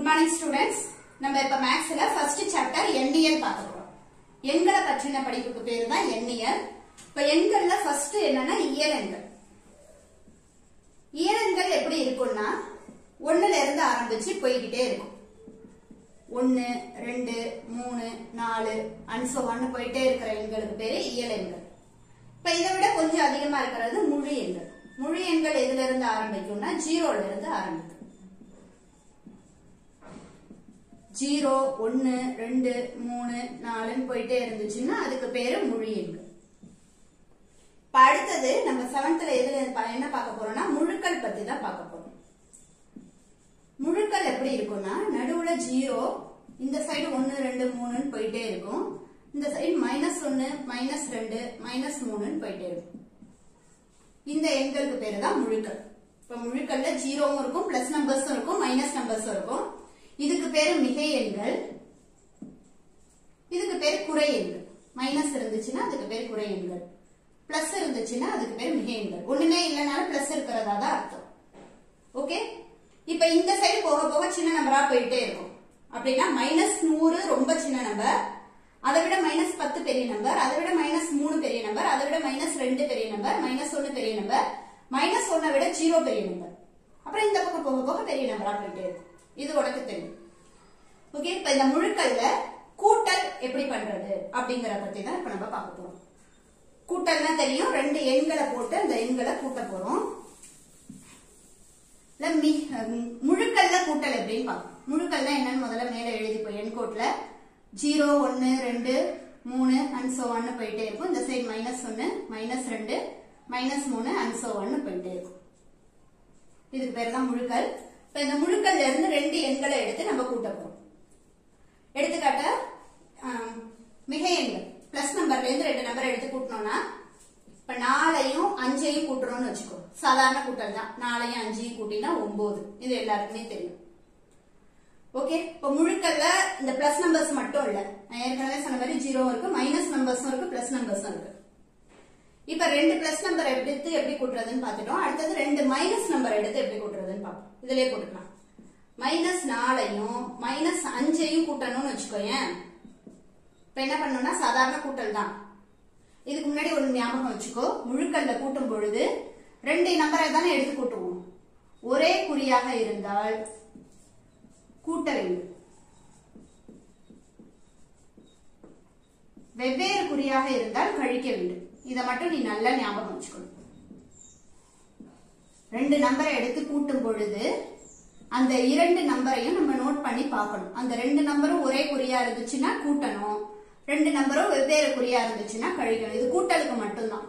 morning students நம்ம இப்ப மேக்ஸ்ல ஃபர்ஸ்ட் சாப்டர் எண்ணியல் பார்க்க போறோம் எண்களை பற்றின படிப்புக்கு பேரு தான் எண்ணியல் இப்ப எண்கள்ல ஃபர்ஸ்ட் என்னன்னா இயல் எண்கள் இயல் எண்கள் எப்படி இருக்கும்னா ஒண்ணுல இருந்து ஆரம்பிச்சு போய்கிட்டே இருக்கும் ஒன்னு ரெண்டு மூணு நாலு அன்சோ ஒன்னு போயிட்டே இருக்கிற எண்களுக்கு பேரு இயல் எண்கள் இப்ப இதை விட கொஞ்சம் அதிகமா இருக்கிறது முழு எண்கள் முழு எண்கள் எதுல இருந்து ஆரம்பிக்கும்னா ஜீரோல இருந்து ஆரம்பிக்கும் ஜீரோ ஒன்னு ரெண்டு மூணு நாலுன்னு போயிட்டே இருந்துச்சுன்னா அதுக்கு பேரு முழு எண்கள் இப்ப அடுத்தது நம்ம செவன்த்ல எதுல பா- என்ன பார்க்க போறோம்னா முழுக்கள் பத்தி தான் பார்க்க போறோம் முழுக்கள் எப்படி இருக்கும்னா நடுவுல ஜீரோ இந்த சைடு ஒன்னு ரெண்டு மூணுன்னு போயிட்டே இருக்கும் இந்த சைடு மைனஸ் ஒன்னு மைனஸ் ரெண்டு மைனஸ் மூணுன்னு போயிட்டே இருக்கும் இந்த எண்களுக்கு பேரு தான் முழுக்கள் இப்ப முழுக்கள்ல ஜீரோவும் இருக்கும் பிளஸ் நம்பர்ஸும் இருக்கும் மைனஸ் நம்பர்ஸும் இருக்கும் இதுக்கு பேரு மிகை எண்கள் இதுக்கு பேரு குறை எண்கள் மைனஸ் இருந்துச்சுன்னா அதுக்கு பேர் குறை எண்கள் பிளஸ் இருந்துச்சுன்னா அதுக்கு பேர் மிகை எண்கள் ஒண்ணுமே இல்லைனாலும் பிளஸ் இருக்கிறதா தான் அர்த்தம் ஓகே இப்ப இந்த சைடு போக போக சின்ன நம்பரா போயிட்டே இருக்கும் அப்படின்னா மைனஸ் நூறு ரொம்ப சின்ன நம்பர் அதை விட மைனஸ் பத்து பெரிய நம்பர் அதை விட மைனஸ் மூணு பெரிய நம்பர் அதை விட மைனஸ் ரெண்டு பெரிய நம்பர் மைனஸ் ஒன்னு பெரிய நம்பர் மைனஸ் ஒன்னை விட ஜீரோ பெரிய நம்பர் அப்புறம் இந்த பக்கம் போக போக பெரிய நம்பரா போயிட்டே இருக்கும் இது உனக்கு தெரியும் ஓகே இப்ப இந்த முழுக்கல்ல கூட்டல் எப்படி பண்றது அப்படிங்கற பத்தி தான் இப்ப நம்ம பார்க்க போறோம் கூட்டல்னா தெரியும் ரெண்டு எண்களை போட்டு அந்த எண்களை கூட்ட போறோம் இல்ல மி- ஹம், முழுக்கல்ல கூட்டல் எப்படின்னு பார்ப்போம் முழுக்கல்னா என்னன்னு முதல்ல மேல எழுதிப்போம் எண் கோட்ல ஜீரோ ஒன்னு ரெண்டு மூணு அண்ட் சோ ஒன்னு போயிட்டே இருக்கும் இந்த சைடு மைனஸ் ஒன்னு மைனஸ் ரெண்டு மைனஸ் மூணு அண்ட் சோ ஒன்னு போயிட்டே இருக்கும் இதுக்கு பேர் தான் முழுக்கல் இப்ப இந்த முழுக்கல்ல இருந்து ரெண்டு எண்களை எடுத்து நம்ம கூட்ட போறோம் எடுத்துக்காட்ட ஆம், மிகை எண்கள் பிளஸ் நம்பர்ல இருந்து ரெண்டு நம்பர் எடுத்து கூட்டணும்னா இப்ப நாலையும் அஞ்சையும் கூட்டுறோம்னு வச்சுக்கோ சாதாரண கூட்டல் தான் நாலையும் அஞ்சையும் கூட்டினா ஒன்பது இது எல்லாருக்குமே தெரியும் ஓகே இப்ப முழுக்கல்ல இந்த பிளஸ் நம்பர்ஸ் மட்டும் இல்ல நான் ஏற்கனவே சொன்ன மாதிரி ஜீரோ இருக்கு மைனஸ் நம்பர்ஸும் இருக்கு பிளஸ் நம்பர்ஸும் இருக்கு இப்ப ரெண்டு பிளஸ் நம்பர் எடுத்து எப்படி கூட்டுறதுன்னு பார்த்துட்டோம் அடுத்தது ரெண்டு மைனஸ் நம்பர் எடுத்து எப்படி கூட்டுறதுன்னு பார்ப்போம் இதுலயே கூட்டுக்கலாம் மைனஸ் நாலையும் மைனஸ் அஞ்சையும் கூட்டணும்னு வச்சுக்கோயேன் இப்ப என்ன பண்ணணும்னா சாதாரண கூட்டல் தான் இதுக்கு முன்னாடி ஒரு ஞாபகம் வச்சுக்கோ முழுக்கல்ல கூட்டும் பொழுது ரெண்டு நம்பரை தானே எடுத்து கூட்டுவோம் ஒரே குறியாக இருந்தால் கூட்ட வேண்டும் வெவ்வேறு குறியாக இருந்தால் கழிக்க வேண்டும் இதை மட்டும் நீ நல்லா ஞாபகம் வச்சுக்கணும் ரெண்டு நம்பரை எடுத்து கூட்டும் பொழுது அந்த இரண்டு நம்பரையும் நம்ம நோட் பண்ணி பார்க்கணும் அந்த ரெண்டு நம்பரும் ஒரே குறியா இருந்துச்சுன்னா கூட்டணும் ரெண்டு நம்பரும் வெவ்வேறு குறியா இருந்துச்சுன்னா கழிக்கணும் இது கூட்டலுக்கு மட்டும்தான்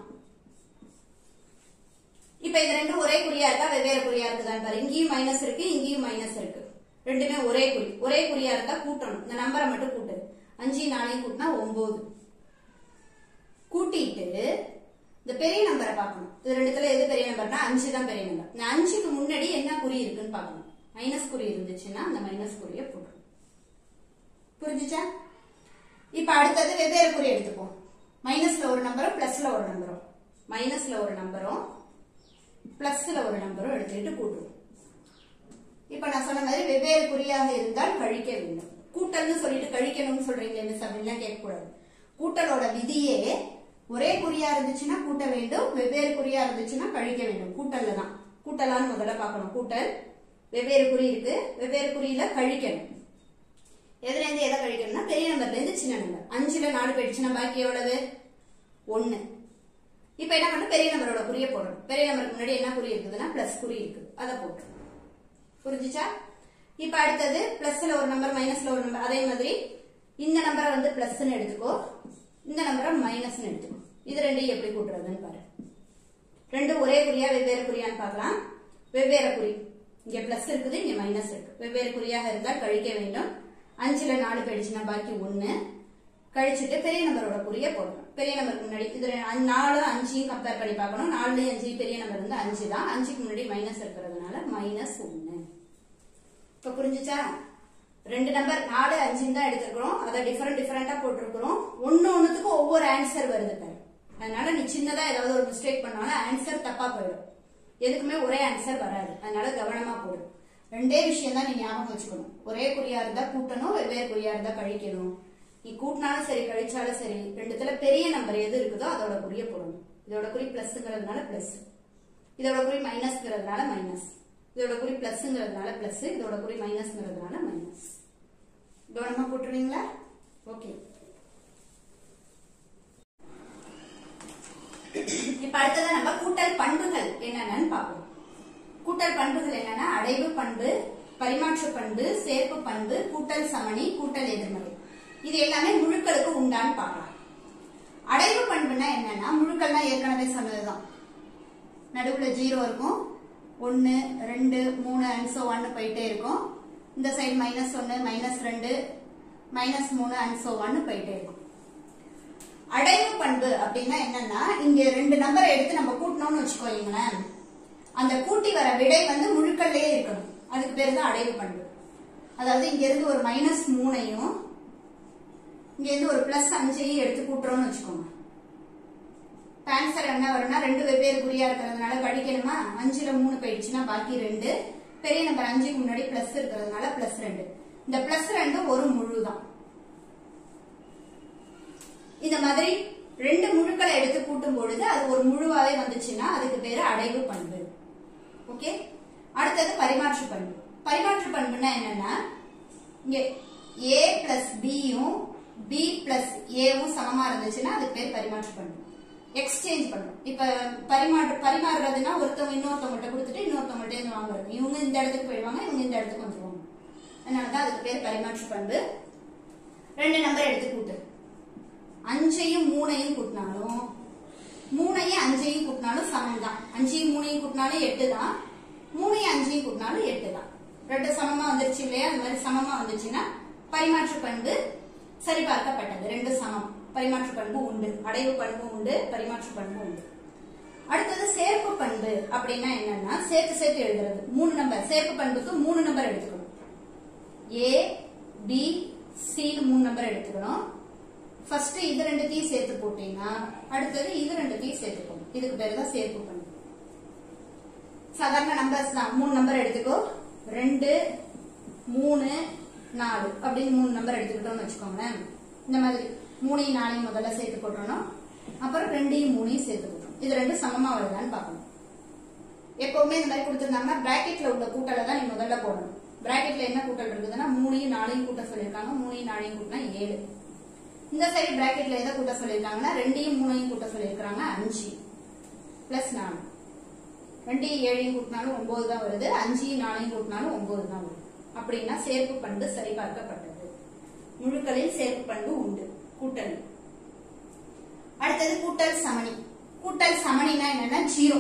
இப்ப இது ரெண்டும் ஒரே குறியா இருக்கா வெவ்வேறு குறியா இருக்குதான்னு பாரு இங்கேயும் மைனஸ் இருக்கு இங்கேயும் மைனஸ் இருக்கு ரெண்டுமே ஒரே குறி ஒரே குறியா இருந்தா கூட்டணும் இந்த நம்பரை மட்டும் கூட்டு அஞ்சு நாளையும் கூட்டினா ஒன்பது கூட்டிட்டு இந்த பெரிய நம்பரை பார்க்கணும் இது ரெண்டுத்துல எது பெரிய நம்பர்னா அஞ்சு தான் பெரிய நம்பர் இந்த அஞ்சுக்கு முன்னாடி என்ன குறி இருக்குன்னு பார்க்கணும் மைனஸ் குறி இருந்துச்சுன்னா அந்த மைனஸ் குறியை போடணும் புரிஞ்சுச்சா இப்ப அடுத்தது வெவ்வேறு குறி எடுத்துப்போம் மைனஸ்ல ஒரு நம்பரும் பிளஸ்ல ஒரு நம்பரும் மைனஸ்ல ஒரு நம்பரும் பிளஸ்ல ஒரு நம்பரும் எடுத்துக்கிட்டு கூட்டுவோம் இப்ப நான் சொன்ன மாதிரி வெவ்வேறு குறியாக இருந்தால் கழிக்க வேண்டும் கூட்டல்னு சொல்லிட்டு கழிக்கணும்னு சொல்றீங்களே மிஸ் அப்படின்லாம் கேட்கக்கூடாது கூட்டலோட விதியே ஒரே குறியா இருந்துச்சுன்னா கூட்ட வேண்டும் வெவ்வேறு குறியா இருந்துச்சுன்னா கழிக்க வேண்டும் கூட்டல்ல தான் கூட்டலான்னு முதல்ல பார்க்கணும் கூட்டல் வெவ்வேறு குறி இருக்கு வெவ்வேறு குறியில கழிக்கணும் எதுல இருந்து எதை கழிக்கணும்னா பெரிய நம்பர்ல இருந்து சின்ன நம்பர் அஞ்சுல நாலு போயிடுச்சுன்னா பாக்கி எவ்வளவு ஒண்ணு இப்ப என்ன பண்ண பெரிய நம்பரோட குறிய போடணும் பெரிய நம்பருக்கு முன்னாடி என்ன குறி இருக்குதுன்னா பிளஸ் குறி இருக்குது அதை போட்டுரும் புரிஞ்சுச்சா இப்ப அடுத்தது பிளஸ்ல ஒரு நம்பர் மைனஸ்ல ஒரு நம்பர் அதே மாதிரி இந்த நம்பரை வந்து பிளஸ்ன்னு எடுத்துக்கோ இந்த நம்பரை மைனஸ்னு எடுத்துக்கோ இது ரெண்டையும் எப்படி கூட்டுறதுன்னு பாரு ரெண்டும் ஒரே குறியா வெவ்வேறு குறியான்னு பார்க்கலாம் வெவ்வேறு குறி இங்க பிளஸ் இருக்குது இங்க மைனஸ் இருக்கு வெவ்வேறு குறியாக இருந்தால் கழிக்க வேண்டும் அஞ்சுல நாலு போயிடுச்சுன்னா பாக்கி ஒண்ணு கழிச்சுட்டு பெரிய நம்பரோட குறிய போடணும் பெரிய நம்பருக்கு முன்னாடி இது ரெ- நாலு அஞ்சையும் கம்பேர் பண்ணி பார்க்கணும் நாலுலயும் அஞ்சு பெரிய நம்பர் வந்து அஞ்சு தான் அஞ்சுக்கு முன்னாடி மைனஸ் இருக்கிறதுனால மைனஸ் ஒன்னு இப்ப புரிஞ்சுச்சா ரெண்டு நம்பர் நாலு அஞ்சுன்னு தான் எடுத்திருக்கிறோம் அதை டிஃபரெண்ட் டிஃபரெண்டா போட்டிருக்கிறோம் ஒன்னு ஒண்ணுத்துக்கும் ஒவ்வொரு ஆன்சர் வருது பாரு அதனால நீ சின்னதா ஏதாவது ஒரு மிஸ்டேக் பண்ணாலும் ஆன்சர் தப்பா போயிடும் எதுக்குமே ஒரே ஆன்சர் வராது அதனால கவனமா போடு ரெண்டே விஷயம் தான் நீ ஞாபகம் வச்சுக்கணும் ஒரே குறியா இருந்தா கூட்டணும் வெவ்வேறு குறியா இருந்தா கழிக்கணும் நீ கூட்டினாலும் சரி கழிச்சாலும் சரி ரெண்டுத்துல பெரிய நம்பர் எது இருக்குதோ அதோட குறிய போடணும் இதோட குறி பிளஸ்ங்கிறதுனால பிளஸ் இதோட குறி மைனஸ்ங்கிறதுனால மைனஸ் இதோட குறி பிளஸ்ங்கிறதுனால பிளஸ் இதோட குறி மைனஸ்ங்கிறதுனால மைனஸ் கவனமா போட்டுருவீங்களா ஓகே இப்ப அடுத்ததா நம்ம கூட்டல் பண்புகள் என்னென்னு பார்ப்போம் கூட்டல் பண்புகள் என்னன்னா அடைவு பண்பு பரிமாற்று பண்பு சேர்ப்பு பண்பு கூட்டல் சமணி கூட்டல் எதிர்மறை இது எல்லாமே முழுக்களுக்கு உண்டான்னு பார்க்கலாம் அடைவு பண்புனா என்னன்னா முழுக்கள்னா ஏற்கனவே சொன்னதுதான் நடுவுல ஜீரோ இருக்கும் ஒன்னு ரெண்டு மூணு அண்ட் சோ ஒன்னு போயிட்டே இருக்கும் இந்த சைடு மைனஸ் ஒன்னு மைனஸ் ரெண்டு மைனஸ் மூணு அண்ட் சோ ஒன்னு போயிட்டே இருக்கும் அடைவு பண்பு அப்படின்னா என்னன்னா இங்க ரெண்டு நம்பரை எடுத்து நம்ம கூட்டணும்னு வச்சுக்கோங்களேன் அந்த கூட்டி வர விடை வந்து முழுக்கள்லயே இருக்கணும் அதுக்கு பேரு தான் அடைவு பண்பு அதாவது இங்க இருந்து ஒரு மைனஸ் மூணையும் இங்க இருந்து ஒரு பிளஸ் அஞ்சையும் எடுத்து கூட்டுறோம்னு வச்சுக்கோங்க ஆன்சர் என்ன வரும்னா ரெண்டு வெவ்வேறு குறியா இருக்கிறதுனால கழிக்கணுமா அஞ்சுல மூணு போயிடுச்சுன்னா பாக்கி ரெண்டு பெரிய நம்பர் அஞ்சுக்கு முன்னாடி பிளஸ் இருக்கிறதுனால பிளஸ் ரெண்டு இந்த பிளஸ் ரெண்டு ஒரு முழு தான் இந்த மாதிரி ரெண்டு முழுக்களை எடுத்து கூட்டும் பொழுது அது ஒரு முழுவாவே வந்துச்சுன்னா அதுக்கு பேரு அடைவு பண்பு ஓகே அடுத்தது பரிமாற்று பண்பு பரிமாற்று பண்புனா என்னன்னா இங்க ஏ பிளஸ் பியும் பி பிளஸ் ஏவும் சமமா இருந்துச்சுன்னா அதுக்கு பேர் பரிமாற்று பண்பு எக்ஸ்சேஞ்ச் பண்ணும் இப்ப பரிமாற்று பரிமாறுறதுன்னா ஒருத்தவங்க இன்னொருத்தவங்கள்ட்ட கொடுத்துட்டு இன்னொருத்தவங்கள்ட்ட இருந்து வாங்குறது இவங்க இந்த இடத்துக்கு போயிடுவாங்க இவங்க இந்த இடத்துக்கு வந்துருவாங்க அதனாலதான் அதுக்கு பேர் பரிமாற்று பண்பு ரெண்டு நம்பர் எடுத்து கூட்டு அஞ்சையும் மூணையும் கூட்டினாலும் மூணையும் அஞ்சையும் கூட்டினாலும் சமம் தான் அஞ்சையும் மூணையும் கூட்டினாலும் எட்டு தான் மூணையும் அஞ்சையும் கூட்டினாலும் எட்டு தான் ரெண்டு சமமா வந்துருச்சு இல்லையா அந்த மாதிரி சமமா வந்துச்சுன்னா பரிமாற்று பண்பு சரிபார்க்கப்பட்டது ரெண்டு சமம் பரிமாற்று பண்பு உண்டு அடைவு பண்பு உண்டு பரிமாற்று பண்பு உண்டு அடுத்தது சேர்ப்பு பண்பு அப்படின்னா என்னன்னா சேர்த்து சேர்த்து எழுதுறது மூணு நம்பர் சேர்ப்பு பண்புக்கு மூணு நம்பர் எடுத்துக்கணும் ஏ பி சின்னு மூணு நம்பர் எடுத்துக்கணும் ஃபர்ஸ்ட் இது ரெண்டுத்தையும் சேர்த்து போட்டீங்கன்னா அடுத்தது இது ரெண்டுத்தையும் சேர்த்துக்கணும் இதுக்கு பேரு தான் சேர்ப்பு பண்பு சாதாரண நம்பர்ஸ் தான் மூணு நம்பர் எடுத்துக்கோ ரெண்டு மூணு நாலு அப்படின்னு மூணு நம்பர் எடுத்துக்கிட்டோம்னு வச்சுக்கோங்களேன் இந்த மாதிரி மூணையும் நாலையும் முதல்ல சேர்த்து போட்டுறணும் அப்புறம் ரெண்டையும் மூணையும் சேர்த்து போட்டுறோம் இது ரெண்டும் சமமா வருதான்னு பார்க்கணும் எப்பவுமே இந்த மாதிரி கொடுத்துருந்தாங்கன்னா பிராக்கெட்ல உள்ள கூட்டலை தான் நீ முதல்ல போடணும் பிராக்கெட்ல என்ன கூட்டல் இருக்குதுன்னா மூணையும் நாலையும் கூட்ட சொல்லியிருக்காங்க மூணையும் நாலையும் கூட்டினா ஏழு இந்த சைடு பிராக்கெட்ல எதை கூட்ட சொல்லியிருக்காங்கன்னா ரெண்டையும் மூணையும் கூட்ட சொல்லியிருக்காங்க அஞ்சு பிளஸ் நாலு ரெண்டையும் ஏழையும் கூட்டினாலும் ஒன்பது தான் வருது அஞ்சையும் நாலையும் கூட்டினாலும் ஒன்பது தான் வருது அப்படின்னா சேர்ப்பு பண்பு சரிபார்க்கப்பட்டது முழுக்களில் சேர்ப்பு பண்பு உண்டு கூட்டல் அடுத்தது கூட்டல் சமணி கூட்டல் சமணினா என்னன்னா ஜீரோ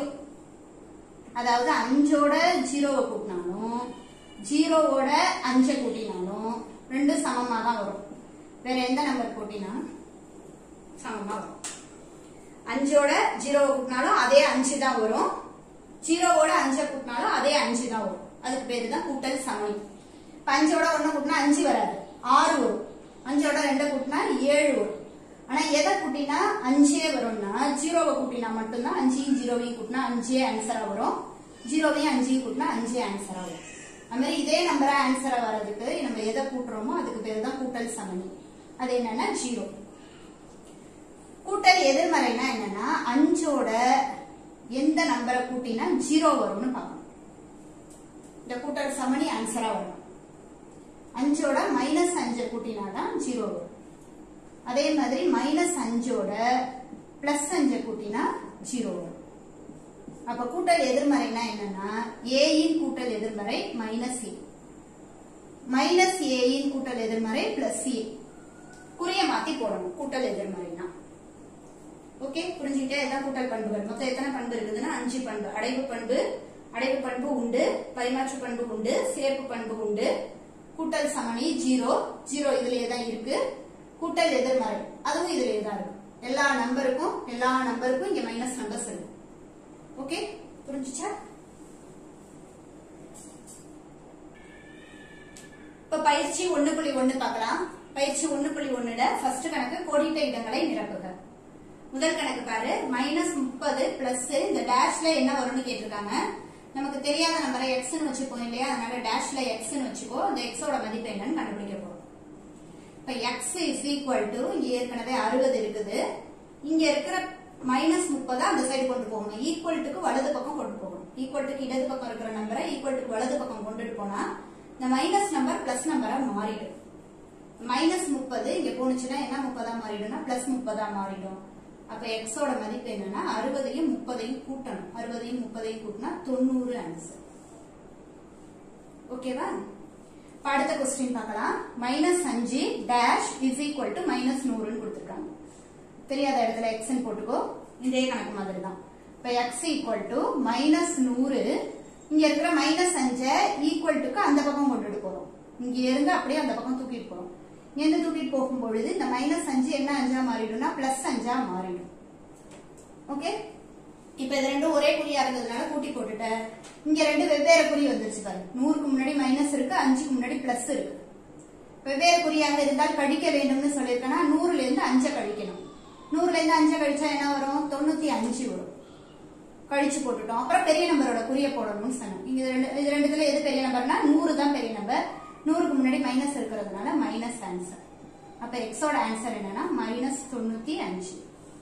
அதாவது அஞ்சோட ஜீரோவை கூட்டினாலும் ஜீரோவோட அஞ்சை கூட்டினாலும் ரெண்டும் சமமா தான் வரும் வேற எந்த நம்பர் கூட்டினா சமமா வரும் அஞ்சோட ஜீரோவை கூட்டினாலும் அதே அஞ்சு தான் வரும் ஜீரோவோட அஞ்சை கூட்டினாலும் அதே அஞ்சு தான் வரும் அதுக்கு பேரு தான் கூட்டல் சமணி இப்ப அஞ்சோட ஒண்ணு கூட்டினா அஞ்சு வராது ஆறு வரும் அஞ்சோட ரெண்டை கூட்டினா ஏழு வரும் ஆனா எதை கூட்டினா அஞ்சே வரும்னா ஜீரோவை கூட்டினா மட்டும்தான் அஞ்சையும் ஜீரோவையும் கூட்டினா அஞ்சே ஆன்சரா வரும் ஜீரோவையும் அஞ்சையும் கூட்டினா அஞ்சே ஆன்சரா வரும் அது மாதிரி இதே நம்பரா ஆன்சரா வர்றதுக்கு நம்ம எதை கூட்டுறோமோ அதுக்கு பேரு தான் கூட்டல் சமணி அது என்னன்னா ஜீரோ கூட்டல் எதிர்மறைனா என்னன்னா அஞ்சோட எந்த நம்பரை கூட்டினா ஜீரோ வரும்னு பார்க்கணும் இந்த கூட்டல் சமணி ஆன்சரா வரும் அஞ்சோட மைனஸ் அஞ்சை கூட்டினாதான் ஜீரோ வரும் அதே மாதிரி மைனஸ் அஞ்சோட பிளஸ் அஞ்சை கூட்டினா ஜீரோ வரும் அப்ப கூட்டல் எதிர்மறைனா என்னன்னா ஏயின் கூட்டல் எதிர்மறை மைனஸ் ஏ மைனஸ் ஏயின் கூட்டல் எதிர்மறை பிளஸ் ஏ குறிய மாத்தி போடணும் கூட்டல் எதிர்மறைனா ஓகே புரிஞ்சுக்கிட்டே இதான் கூட்டல் பண்புகள் மொத்தம் எத்தனை பண்பு இருக்குதுன்னா அஞ்சு பண்பு அடைவு பண்பு அடைவு பண்பு உண்டு பரிமாற்று பண்பு உண்டு சேர்ப்பு பண்பு உண்டு கூட்டல் சமணி ஜீரோ ஜீரோ இதுலயே தான் இருக்கு கூட்டல் எதிர்மறை அதுவும் இதுலயே தான் இருக்கு எல்லா நம்பருக்கும் எல்லா நம்பருக்கும் இங்க மைனஸ் நம்பர்ஸ் இருக்கு ஓகே புரிஞ்சுச்சா இப்ப பயிற்சி ஒண்ணு புள்ளி ஒண்ணு பார்க்கலாம் பயிற்சி ஒண்ணு புள்ளி ஒண்ணுல ஃபர்ஸ்ட் கணக்கு கோடிட்ட இடங்களை நிரப்புக முதல் கணக்கு பாரு மைனஸ் முப்பது பிளஸ் இந்த டேஷ்ல என்ன வரும்னு கேட்டிருக்காங்க நமக்கு தெரியாத நம்பரை எக்ஸ்னு வச்சுப்போம் இல்லையா அதனால டேஷ்ல எக்ஸ்னு வச்சுக்கோ அந்த எக்ஸோட மதிப்பு என்னன்னு கண்டுபிடிக்க போறோம் இப்ப எக்ஸ் இஸ் ஈக்குவல் டு இங்க ஏற்கனவே அறுபது இருக்குது இங்க இருக்கிற மைனஸ் முப்பதை அந்த சைடு கொண்டு போகணும் ஈக்குவல்ட்டுக்கு வலது பக்கம் கொண்டு போகணும் ஈக்குவல்ட்டுக்கு இடது பக்கம் இருக்கிற நம்பரை ஈக்குவல்ட்டுக்கு வலது பக்கம் கொண்டுட்டு போனா இந்த மைனஸ் நம்பர் பிளஸ் நம்பரா மாறிடும் மைனஸ் முப்பது இங்க போனுச்சுன்னா என்ன முப்பதா மாறிடும்னா பிளஸ் முப்பதா மாறிடும் அப்ப எக்ஸோட மதிப்பு என்னன்னா அறுபதையும் முப்பதையும் கூட்டணும் அறுபதையும் முப்பதையும் கூட்டினா தொண்ணூறு ஆன்சர் ஓகேவா இப்ப அடுத்த கொஸ்டின் பார்க்கலாம் மைனஸ் அஞ்சு dash is equal to minus நூறுன்னு கொடுத்துருக்காங்க தெரியாத இடத்துல எக்ஸ்ன்னு போட்டுக்கோ இதே கணக்கு மாதிரி தான் இப்ப எக்ஸ் ஈக்குவல் டு மைனஸ் நூறு இங்க இருக்கிற மைனஸ் அஞ்சை ஈக்குவல் டுக்கு அந்த பக்கம் கொண்டுட்டு போறோம் இங்க இருந்து அப்படியே அந்த பக்கம் தூக்கிட்டு போறோம் இங்க இருந்து தூக்கிட்டு போகும் பொழுது இந்த மைனஸ் அஞ்சு என்ன அஞ்சா மாறிடும்னா பிளஸ் அஞ்சா மாறிடும் ஓகே இப்ப இது ரெண்டும் ஒரே குறியா இருந்ததுனால கூட்டி போட்டுட்டேன் இங்க ரெண்டு வெவ்வேறு குறி வந்துருச்சு பாரு நூறுக்கு முன்னாடி மைனஸ் இருக்கு அஞ்சுக்கு முன்னாடி பிளஸ் இருக்கு வெவ்வேறு குறியாக இருந்தால் கழிக்க வேண்டும்னு சொல்லியிருக்கேன்னா நூறுல இருந்து அஞ்சை கழிக்கணும் நூறுல இருந்து அஞ்சை கழிச்சா என்ன வரும் தொண்ணூத்தி அஞ்சு வரும் கழிச்சு போட்டுட்டோம் அப்புறம் பெரிய நம்பரோட குறிய போடணும்னு சொன்னோம் இங்க இது ரெண்டு இது ரெண்டுத்துல எது பெரிய நம்பர்னா நூறு தான் பெரிய நம்பர் நூறுக்கு முன்னாடி மைனஸ் இருக்கிறதுனால மைனஸ் ஆன்சர் அப்ப எக்ஸோட ஆன்சர் என்னன்னா மைனஸ் தொண்ணூத்தி அஞ்சு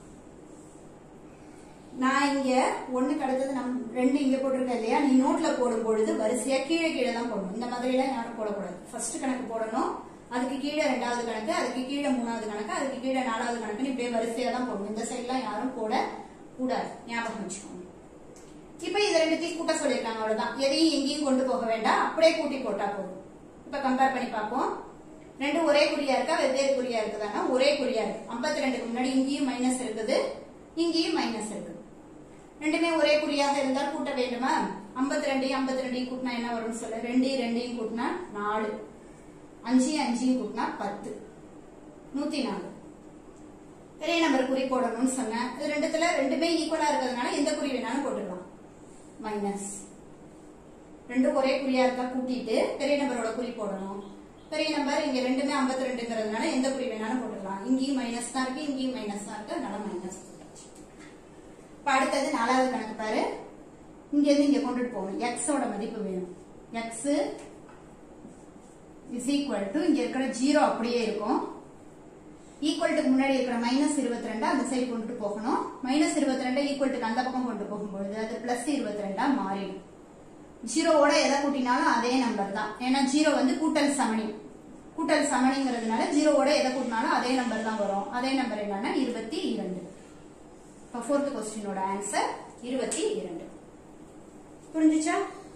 நான் இங்க ஒண்ணுக்கு அடுத்தது நம் ரெண்டு இங்க போட்டிருக்கேன் இல்லையா நீ நோட்ல போடும் பொழுது வரிசையா கீழே கீழே தான் போடணும் இந்த மாதிரி எல்லாம் யாரும் போடக்கூடாது ஃபர்ஸ்ட் கணக்கு போடணும் அதுக்கு கீழே ரெண்டாவது கணக்கு அதுக்கு கீழே மூணாவது கணக்கு அதுக்கு கீழே நாலாவது கணக்குன்னு இப்படியே வரிசையா தான் போடணும் இந்த சைட்லாம் யாரும் போட கூடாது ஞாபகம் வச்சுக்கோங்க இப்ப இது ரெண்டுத்தையும் கூட்ட சொல்லியிருக்காங்க அவ்வளவுதான் எதையும் எங்கேயும் கொண்டு போக வேண்டாம் அப்படியே கூட்டி போட்டா போதும் இப்ப கம்பேர் பண்ணி பார்ப்போம் ரெண்டும் ஒரே குறியா இருக்கா வெவ்வேறு குறியா இருக்குதானா ஒரே குறியா இருக்கு ஐம்பத்தி ரெண்டுக்கு முன்னாடி இங்கேயும் மைனஸ் இருக்குது இங்கேயும் மைனஸ் இருக்குது ரெண்டுமே ஒரே குறியாக இருந்தால் கூட்ட வேண்டுமா ஐம்பத்தி ரெண்டையும் ஐம்பத்தி ரெண்டையும் கூட்டினா என்ன வரும்னு சொல்ல ரெண்டு ரெண்டையும் கூட்டினா நாலு அஞ்சு அஞ்சையும் கூட்டினா பத்து நூத்தி நாலு பெரிய நம்பர் குறி போடணும்னு சொன்னேன் இது ரெண்டுத்துல ரெண்டுமே ஈக்குவலா இருக்கிறதுனால எந்த குறி வேணாலும் போட்டுக்கலாம் மைனஸ் ரெண்டும் ஒரே குறியா இருக்கா கூட்டிட்டு பெரிய நம்பரோட குறி போடணும் பெரிய நம்பர் இங்க ரெண்டுமே 52 ரெண்டுங்கிறதுனால எந்த குறி வேணாலும் போட்டுக்கலாம் இங்கேயும் மைனஸ் தான் இருக்கு இங்கேயும் மைனஸ் தான் இருக்கு அதனால மைனஸ் போட்டாச்சு இப்ப அடுத்தது நாலாவது கணக்கு பாரு இங்க இருந்து இங்க கொண்டுட்டு போகணும் எக்ஸோட மதிப்பு வேணும் எக்ஸ் இஸ் ஈக்குவல் டு இங்க இருக்கிற ஜீரோ அப்படியே இருக்கும் ஈக்குவல்ட்டுக்கு முன்னாடி இருக்கிற மைனஸ் இருபத்தி ரெண்டா அந்த சைடு கொண்டுட்டு போகணும் மைனஸ் இருபத்தி ரெண்டை ஈக்குவல்ட்டுக்கு அந்த பக்கம் கொண்டு போகும்பொழுது அது பிளஸ் இருபத்தி ரெண்டா மாறிடும் ஜீரோவோட எதை கூட்டினாலும் அதே நம்பர் தான் ஏன்னா ஜீரோ வந்து கூட்டல் சமணி கூட்டல் சமணிங்கிறதுனால ஜீரோவோட எதை கூட்டினாலும் அதே நம்பர் தான் வரும் அதே நம்பர் என்னன்னா இருபத்தி இரண்டு இப்போ ஃபோர்த் கொஸ்டினோட ஆன்சர் இருபத்தி இரண்டு புரிஞ்சுச்சா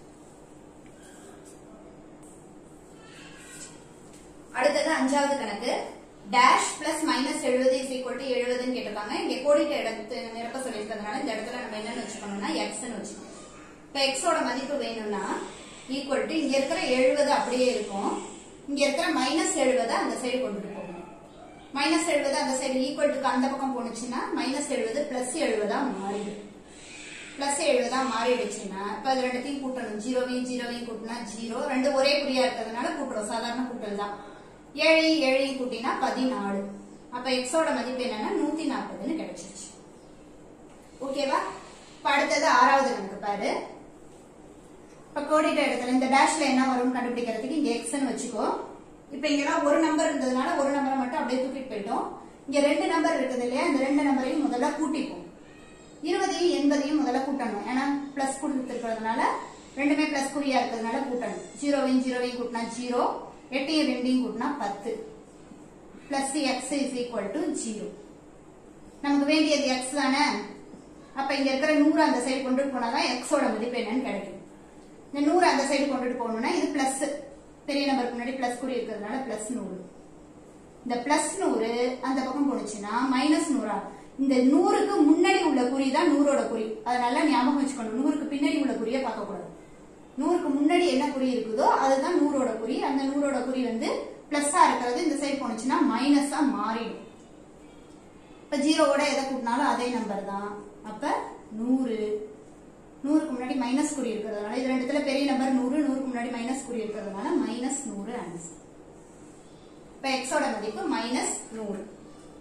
அடுத்தது அஞ்சாவது கணக்கு டேஷ் பிளஸ் மைனஸ் எழுபது இஸ் ஈக்குவல் டு எழுபதுன்னு கேட்டிருக்காங்க இங்க கோடிட்ட இடத்து நிரப்ப சொல்லியிருக்கிறதுனால இந்த இடத்துல நம்ம என்னன்னு வச்சுக்கணும்னா எக்ஸ்ன்னு வச்சுக்கணும் இப்ப எக்ஸோட மதிப்பு வேணும்னா ஈக்குவல் டு இங்க இருக்கிற எழுபது அப்படியே இருக்கும் இங்க இருக்கிற மைனஸ் எழுபதை அந்த சைடு கொண்டுட்டு போகணும் மைனஸ் எழுபது அந்த சைடு ஈக்குவல் டுக்கு அந்த பக்கம் போனுச்சுன்னா மைனஸ் எழுபது பிளஸ் எழுபதா மாறிடும் பிளஸ் எழுபதா மாறிடுச்சுன்னா இப்ப அது ரெண்டுத்தையும் கூட்டணும் ஜீரோவையும் ஜீரோவையும் கூட்டினா ஜீரோ ரெண்டு ஒரே குறியா இருக்கிறதுனால கூட்டுறோம் சாதாரண கூட்டல் தான் ஏழு ஏழையும் கூட்டினா பதினாலு அப்ப எக்ஸோட மதிப்பு என்னன்னா நூத்தி நாற்பதுன்னு கிடைச்சிருச்சு ஓகேவா இப்ப அடுத்தது ஆறாவது கணக்கு பாரு இப்ப கோடிட்ட இடத்துல இந்த டேஷ்ல என்ன வரும்னு கண்டுபிடிக்கிறதுக்கு இங்க எக்ஸ்ன்னு வச்சுக்கோ இப்ப இங்கெல்லாம் ஒரு நம்பர் இருந்ததுனால ஒரு நம்பரை மட்டும் அப்படியே தூக்கிட்டு போயிட்டோம் இங்க ரெண்டு நம்பர் இருக்குது இல்லையா இந்த ரெண்டு நம்பரையும் முதல்ல கூட்டிப்போம் இருபதையும் எண்பதையும் முதல்ல கூட்டணும் ஏன்னா பிளஸ் கொடுத்துருக்கிறதுனால ரெண்டுமே பிளஸ் குறியா இருக்கிறதுனால கூட்டணும் ஜீரோவையும் ஜீரோவையும் கூட்டினா ஜீரோ எட்டையும் ரெண்டையும் கூட்டினா பத்து plus x is equal to zero நமக்கு வேண்டியது எக்ஸ் தானே அப்ப இங்க இருக்கிற நூறு அந்த சைடு கொண்டுட்டு போனாதான் எக்ஸோட மதிப்பு என்னன்னு கிடைக்கும் இந்த நூறு அந்த சைடு கொண்டுட்டு போகணும்னா இது பிளஸ் பெரிய நம்பருக்கு முன்னாடி பிளஸ் குறி இருக்கிறதுனால பிளஸ் நூறு இந்த பிளஸ் நூறு அந்த பக்கம் போனுச்சுன்னா மைனஸ் நூறா இந்த நூறுக்கு முன்னாடி உள்ள குறி தான் நூறோட குறி அதனால ஞாபகம் வச்சுக்கணும் நூறுக்கு பின்னாடி உள்ள குறியை பார்க்க கூடாது நூறுக்கு முன்னாடி என்ன குறி இருக்குதோ அதுதான் நூறோட குறி அந்த நூறோட குறி வந்து பிளஸ்ஸா இருக்கிறது இந்த சைடு போனுச்சுன்னா மைனஸா மாறிடும் இப்ப ஜீரோவோட எதை கூட்டினாலும் அதே நம்பர் தான் அப்ப நூறு நூறுக்கு முன்னாடி மைனஸ் குறி இருக்கிறதுனால இது ரெண்டுத்துல பெரிய நம்பர் நூறு நூறுக்கு முன்னாடி மைனஸ் குறி இருக்கிறதுனால மைனஸ் நூறு ஆன்சர் இப்ப எக்ஸோட மதிப்பு மைனஸ் நூறு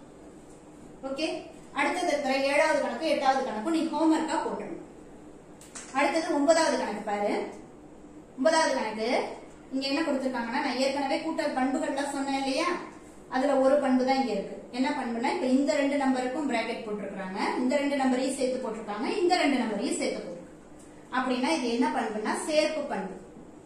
ஓகே அடுத்தது இருக்கிற ஏழாவது கணக்கு எட்டாவது கணக்கு நீ ஹோம்ஒர்க்கா போட்டணும் அடுத்தது ஒன்பதாவது கணக்கு பாரு ஒன்பதாவது கணக்கு இங்க என்ன கொடுத்திருக்காங்கன்னா நான் ஏற்கனவே கூட்டல் பண்புகள்லாம் சொன்னேன் இல்லையா அதுல ஒரு பண்பு தான் இங்க இருக்கு என்ன பண்புனா இப்ப இந்த ரெண்டு நம்பருக்கும் பிராக்கெட் போட்டிருக்காங்க இந்த ரெண்டு நம்பரையும் சேர்த்து போட்டிருக்காங்க இந்த ரெண்டு நம்பரையும் சேர்த்து போட்டிருக்காங்க அப்படின்னா இது என்ன பண்புனா சேர்ப்பு பண்பு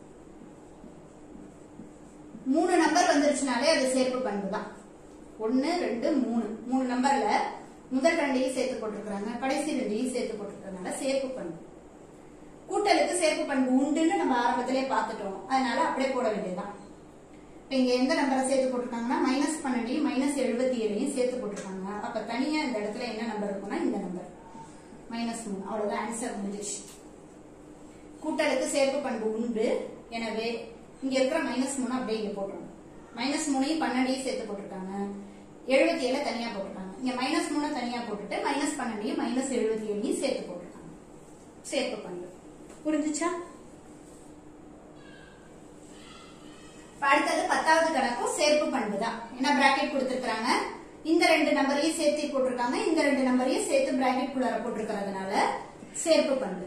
மூணு நம்பர் வந்துருச்சுனாலே அது சேர்ப்பு பண்பு தான் ஒன்னு ரெண்டு மூணு மூணு நம்பர்ல முதல் ரெண்டையும் சேர்த்து போட்டிருக்காங்க கடைசி ரெண்டையும் சேர்த்து போட்டிருக்கறதுனால சேர்ப்பு பண்பு கூட்டலுக்கு சேர்ப்பு பண்பு உண்டுன்னு நம்ம ஆரம்பத்திலே பார்த்துட்டோம் அதனால அப்படியே போட வேண்டியதுதான் இப்ப இங்க எந்த நம்பரை சேர்த்து போட்டிருக்காங்கன்னா மைனஸ் பன்னெண்டையும் மைனஸ் எழுபத்தி ஏழையும் சேர்த்து போட்டிருக்காங்க அப்ப தனியா இந்த இடத்துல என்ன நம்பர் இருக்கும்னா இந்த நம்பர் மைனஸ் மூணு அவ்வளவுதான் ஆன்சர் முடிஞ்சிச்சு கூட்டலுக்கு சேர்ப்பு பண்பு உண்டு எனவே இங்க இருக்கிற மைனஸ் மூணு அப்படியே இங்க போட்டுருங்க மைனஸ் மூணையும் பன்னெண்டையும் சேர்த்து போட்டிருக்காங்க எழுபத்தி ஏழு தனியா போட்டிருக்காங்க இங்க மைனஸ் மூணு தனியா போட்டுட்டு மைனஸ் பன்னெண்டையும் மைனஸ் எழுபத்தி ஏழையும் சேர்த்து போட்டிருக்காங்க சேர்ப்பு பண்பு புரிஞ்சுச்சா இப்ப அடுத்தது பத்தாவது கணக்கும் சேர்ப்பு பண்பு தான் என்ன பிராக்கெட் கொடுத்திருக்காங்க இந்த ரெண்டு நம்பரையும் சேர்த்து போட்டிருக்காங்க இந்த ரெண்டு நம்பரையும் சேர்த்து பிராக்கெட் குள்ளார போட்டிருக்கிறதுனால சேர்ப்பு பண்பு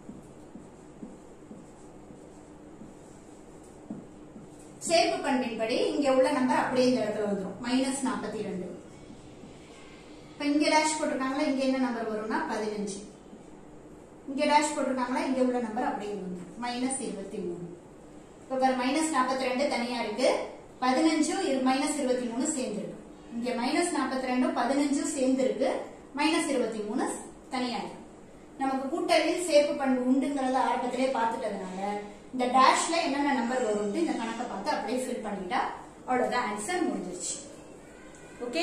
சேர்ப்பு பண்பின்படி இங்க உள்ள நம்பர் அப்படியே இந்த இடத்துல வந்துடும் மைனஸ் நாற்பத்தி ரெண்டு இப்ப இங்க டேஷ் போட்டிருக்காங்களா இங்க என்ன நம்பர் வரும்னா பதினஞ்சு இங்க டேஷ் போட்டிருக்காங்களா இங்க உள்ள நம்பர் அப்படியே வந்துடும் மைனஸ் இருபத்தி மூணு இப்ப பாரு மைனஸ் நாற்பத்தி ரெண்டு தனியா இருக்கு பதினஞ்சும் மைனஸ் இருபத்தி மூணு சேர்ந்து இருக்கு இங்க மைனஸ் நாற்பத்தி ரெண்டும் பதினஞ்சும் சேர்ந்து இருக்கு மைனஸ் இருபத்தி மூணு தனியா இருக்கு நமக்கு கூட்டலில் சேர்ப்பு பண்பு உண்டுங்கிறத ஆரம்பத்திலே பார்த்துட்டதுனால இந்த டேஷ்ல என்னென்ன நம்பர் வரும்னு இந்த கணக்கை பார்த்து அப்படியே ஃபில் பண்ணிட்டா அவ்வளவுதான் ஆன்சர் முடிஞ்சிருச்சு ஓகே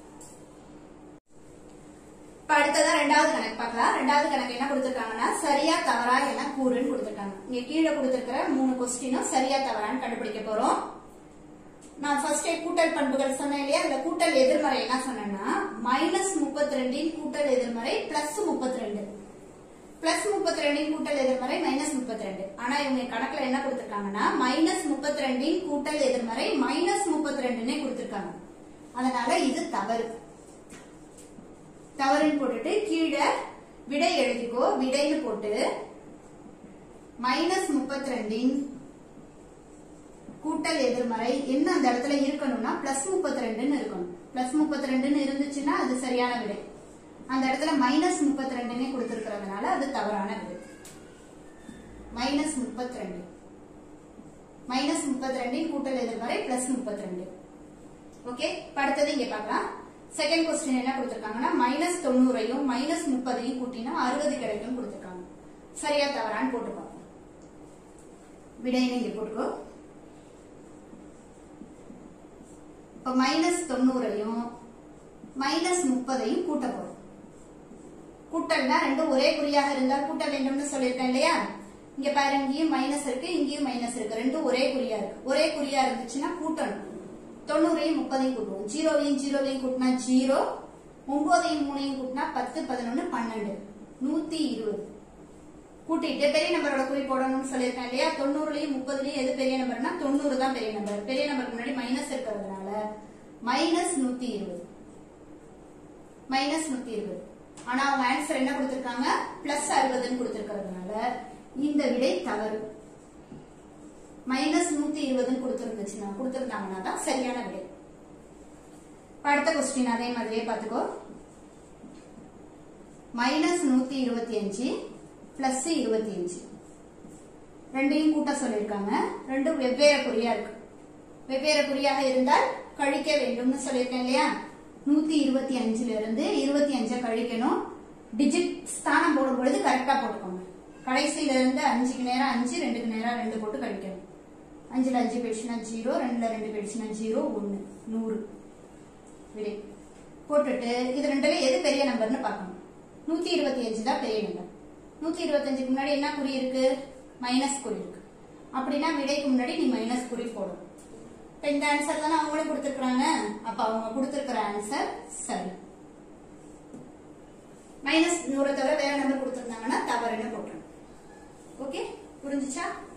இப்ப அடுத்ததா ரெண்டாவது கணக்கு பார்க்கலாம் ரெண்டாவது கணக்கு என்ன கொடுத்திருக்காங்கன்னா சரியா தவறா என கூறுன்னு கொடுத்திருக்காங்க இங்க கீழே கொடுத்திருக்கிற மூணு கொஸ்டினும் சரியா தவறான்னு கண்டுபிடிக்க போறோம் நான் ஃபர்ஸ்ட் கூட்டல் பண்புகள் சொன்னேன் இல்லையா அதுல கூட்டல் எதிர்மறை என்ன சொன்னேன்னா மைனஸ் முப்பத்தி ரெண்டின் கூட்டல் எதிர்மறை பிளஸ் முப்பத்தி ரெண்டு பிளஸ் முப்பத்தி ரெண்டின் கூட்டல் எதிர்மறை மைனஸ் முப்பத்தி ரெண்டு ஆனா இவங்க கணக்குல என்ன கொடுத்திருக்காங்கன்னா மைனஸ் முப்பத்தி ரெண்டின் கூட்டல் எதிர்மறை மைனஸ் முப்பத்தி ரெண்டுன்னே கொடுத்திருக்காங்க அதனால இது தவறு தவறுன்னு போட்டுட்டு கீழே விடை எழுதிக்கோ விடைன்னு போட்டு மைனஸ் முப்பத்தி ரெண்டின் கூட்டல் எதிர்மறை என்ன அந்த இடத்துல இருக்கணும்னா பிளஸ் முப்பத்தி ரெண்டுன்னு இருக்கணும் பிளஸ் முப்பத்தி ரெண்டுன்னு இருந்துச்சுன்னா அது சரியான விடை அந்த இடத்துல மைனஸ் முப்பத்தி ரெண்டுன்னே கொடுத்திருக்கிறதுனால அது தவறான விடை மைனஸ் முப்பத்தி ரெண்டு மைனஸ் முப்பத்தி ரெண்டின் கூட்டல் எதிர்மறை பிளஸ் முப்பத்தி ரெண்டு ஓகே அடுத்தது இங்க பார்க்கலாம் செகண்ட் கொஸ்டின் என்ன கொடுத்திருக்காங்கன்னா மைனஸ் தொண்ணூறையும் மைனஸ் முப்பதையும் கூட்டினா அறுபது கிடைக்கும் கொடுத்திருக்காங்க சரியா தவறான்னு போட்டு பார்ப்போம் விடையில இங்க போட்டுக்கோ இப்ப மைனஸ் தொண்ணூறையும் மைனஸ் முப்பதையும் கூட்ட போறோம் கூட்டல்னா ரெண்டும் ஒரே குறியாக இருந்தால் கூட்ட வேண்டும்னு சொல்லியிருக்கேன் இல்லையா இங்க பாரு இங்கேயும் மைனஸ் இருக்கு இங்கேயும் மைனஸ் இருக்கு ரெண்டும் ஒரே குறியா இருக்கு ஒரே குறியா இருந்துச்சுன்னா கூட்டணும் தொண்ணூறையும் முப்பதையும் கூட்டுவோம் ஜீரோவையும் ஜீரோவையும் கூட்டினா ஜீரோ ஒன்பதையும் மூணையும் கூட்டினா பத்து பதினொன்னு பன்னெண்டு நூத்தி இருபது கூட்டிட்டு பெரிய நம்பரோட குறி போடணும்னு சொல்லியிருக்கேன் இல்லையா தொண்ணூறுலயும் முப்பதுலயும் எது பெரிய நம்பர்னா தொண்ணூறு தான் பெரிய நம்பர் பெரிய நம்பருக்கு முன்னாடி மைனஸ் இருக்கிறதுனால மைனஸ் நூத்தி இருபது மைனஸ் நூத்தி இருபது ஆனா அவங்க ஆன்சர் என்ன கொடுத்திருக்காங்க பிளஸ் அறுபதுன்னு கொடுத்திருக்கிறதுனால இந்த விடை தவறு மைனஸ் நூத்தி இருபதுன்னு கொடுத்திருந்துச்சுன்னா கொடுத்திருந்தாங்கன்னா தான் சரியான விடை இப்ப அடுத்த கொஸ்டின் அதே மாதிரியே பாத்துக்கோ மைனஸ் நூத்தி இருபத்தி அஞ்சு பிளஸ் இருபத்தி அஞ்சு ரெண்டையும் கூட்ட சொல்லியிருக்காங்க ரெண்டும் வெவ்வேறு குறியா இருக்கு வெவ்வேறு குறியாக இருந்தால் கழிக்க வேண்டும்னு சொல்லியிருக்கேன் இல்லையா நூத்தி இருபத்தி அஞ்சுல இருந்து இருபத்தி அஞ்சை கழிக்கணும் டிஜிட் ஸ்தானம் போடும் பொழுது கரெக்டா போட்டுக்கோங்க கடைசியில இருந்து அஞ்சுக்கு நேரம் அஞ்சு ரெண்டுக்கு நேரம் ரெண்டு போட்டு கழிக்கணும் அஞ்சுல அஞ்சு போயிடுச்சுன்னா ஜீரோ ரெண்டுல ரெண்டு போயிடுச்சுன்னா ஜீரோ ஒன்னு நூறு விடை போட்டுட்டு இது ரெண்டுல எது பெரிய நம்பர்னு பார்க்கணும் நூத்தி இருபத்தி அஞ்சு தான் பெரிய நம்பர் நூத்தி இருபத்தஞ்சுக்கு முன்னாடி என்ன குறி இருக்கு மைனஸ் குறி இருக்கு அப்படின்னா விடைக்கு முன்னாடி நீ மைனஸ் குறி போடும் இப்ப இந்த ஆன்சர் தானே அவங்களே கொடுத்திருக்காங்க அப்ப அவங்க கொடுத்திருக்கிற ஆன்சர் சரி மைனஸ் நூறை தவிர வேற நம்பர் கொடுத்திருந்தாங்கன்னா தவறுன்னு போட்டுரும் ஓகே புரிஞ்சுச்சா